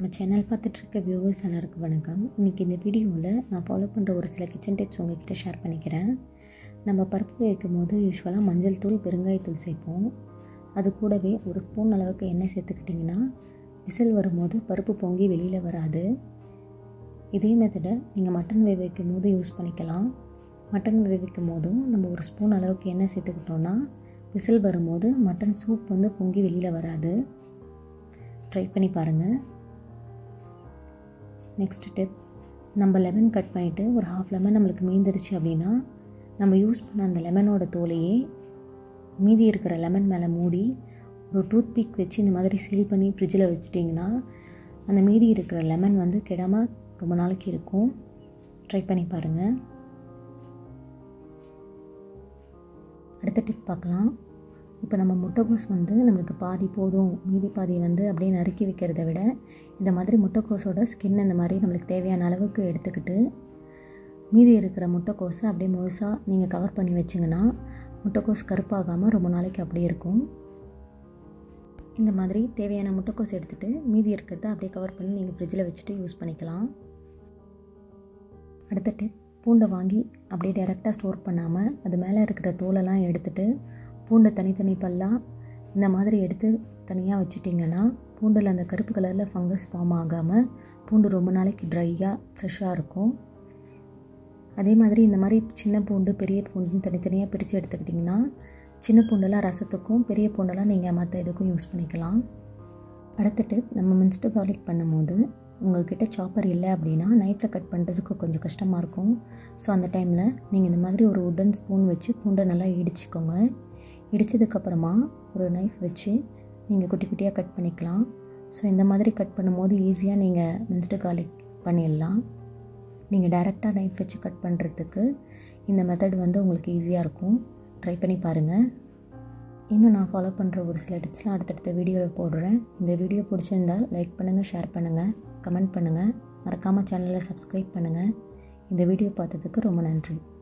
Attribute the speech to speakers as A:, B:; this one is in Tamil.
A: நம்ம சேனல் பார்த்துட்ருக்க வியூவர்ஸ் எல்லாருக்கும் வணக்கம் இன்றைக்கி இந்த வீடியோவில் நான் ஃபாலோ பண்ணுற ஒரு சில கிச்சன் டிப்ஸ் உங்ககிட்ட ஷேர் பண்ணிக்கிறேன் நம்ம பருப்பு வைக்கும் போது யூஸ்வலாக மஞ்சள் தூள் பெருங்காயத்தூள் சேர்ப்போம் அது கூடவே ஒரு ஸ்பூன் அளவுக்கு எண்ணெய் சேர்த்துக்கிட்டிங்கன்னா விசில் வரும்போது பருப்பு பொங்கி வெளியில் வராது இதே மெத்தடை நீங்கள் மட்டன் வேக வைக்கும் போது யூஸ் பண்ணிக்கலாம் மட்டன் வேக வைக்கும் போதும் நம்ம ஒரு ஸ்பூன் அளவுக்கு எண்ணெய் சேர்த்துக்கிட்டோன்னா விசில் வரும்போது மட்டன் சூப் வந்து பொங்கி வெளியில் வராது ட்ரை பண்ணி பாருங்கள் நெக்ஸ்ட் டிப் நம்ம லெமன் கட் பண்ணிவிட்டு ஒரு ஹாஃப் லெமன் நம்மளுக்கு மீந்துருச்சு அப்படின்னா நம்ம யூஸ் பண்ண அந்த லெமனோட தோலையே மீதி இருக்கிற லெமன் மேலே மூடி ஒரு டூத் பிக் வச்சு இந்த மாதிரி சீல் பண்ணி ஃப்ரிட்ஜில் வச்சிட்டிங்கன்னா அந்த மீதி இருக்கிற லெமன் வந்து கெடாமல் ரொம்ப நாளைக்கு இருக்கும் ட்ரை பண்ணி பாருங்கள் அடுத்த டிப் பார்க்கலாம் இப்போ நம்ம முட்டைக்கோஸ் வந்து நம்மளுக்கு பாதி போதும் மீதி பாதி வந்து அப்படியே நறுக்கி வைக்கிறத விட இந்த மாதிரி முட்டைக்கோஸோட ஸ்கின் இந்த மாதிரி நம்மளுக்கு தேவையான அளவுக்கு எடுத்துக்கிட்டு மீதி இருக்கிற முட்டைக்கோஸை அப்படியே முழுசாக நீங்கள் கவர் பண்ணி வச்சிங்கன்னா முட்டைக்கோஸ் கருப்பாகாமல் ரொம்ப நாளைக்கு அப்படியே இருக்கும் இந்த மாதிரி தேவையான முட்டைக்கோஸ் எடுத்துகிட்டு மீதி இருக்கிறத அப்படியே கவர் பண்ணி நீங்கள் ஃப்ரிட்ஜில் வச்சுட்டு யூஸ் பண்ணிக்கலாம் அடுத்த டிப் பூண்டை வாங்கி அப்படியே டேரெக்டாக ஸ்டோர் பண்ணாமல் அது மேலே இருக்கிற தோலெல்லாம் எடுத்துகிட்டு பூண்டை தனித்தனி பல்லாக இந்த மாதிரி எடுத்து தனியாக வச்சுட்டிங்கன்னா பூண்டில் அந்த கருப்பு கலரில் ஃபங்கஸ் ஃபார்ம் ஆகாமல் பூண்டு ரொம்ப நாளைக்கு ட்ரையாக ஃப்ரெஷ்ஷாக இருக்கும் அதே மாதிரி இந்த மாதிரி சின்ன பூண்டு பெரிய பூண்டுன்னு தனித்தனியாக பிரித்து எடுத்துக்கிட்டிங்கன்னா சின்ன பூண்டெல்லாம் ரசத்துக்கும் பெரிய பூண்டெல்லாம் நீங்கள் மற்ற இதுக்கும் யூஸ் பண்ணிக்கலாம் அடுத்த டிப் நம்ம மின்ஸ்டு கார்லிக் பண்ணும்போது உங்கள்கிட்ட சாப்பர் இல்லை அப்படின்னா நைஃப்பில் கட் பண்ணுறதுக்கு கொஞ்சம் கஷ்டமாக இருக்கும் ஸோ அந்த டைமில் நீங்கள் இந்த மாதிரி ஒரு உட்டன் ஸ்பூன் வச்சு பூண்டை நல்லா இடிச்சிக்கோங்க இடித்ததுக்கப்புறமா ஒரு நைஃப் வச்சு நீங்கள் குட்டி குட்டியாக கட் பண்ணிக்கலாம் ஸோ இந்த மாதிரி கட் பண்ணும்போது ஈஸியாக நீங்கள் மின்ஸ்டு கார்லிக் பண்ணிடலாம் நீங்கள் டைரெக்டாக நைஃப் வச்சு கட் பண்ணுறதுக்கு இந்த மெத்தட் வந்து உங்களுக்கு ஈஸியாக இருக்கும் ட்ரை பண்ணி பாருங்கள் இன்னும் நான் ஃபாலோ பண்ணுற ஒரு சில டிப்ஸ்லாம் அடுத்தடுத்த வீடியோவில் போடுறேன் இந்த வீடியோ பிடிச்சிருந்தால் லைக் பண்ணுங்கள் ஷேர் பண்ணுங்கள் கமெண்ட் பண்ணுங்கள் மறக்காமல் சேனலை சப்ஸ்கிரைப் பண்ணுங்கள் இந்த வீடியோ பார்த்ததுக்கு ரொம்ப நன்றி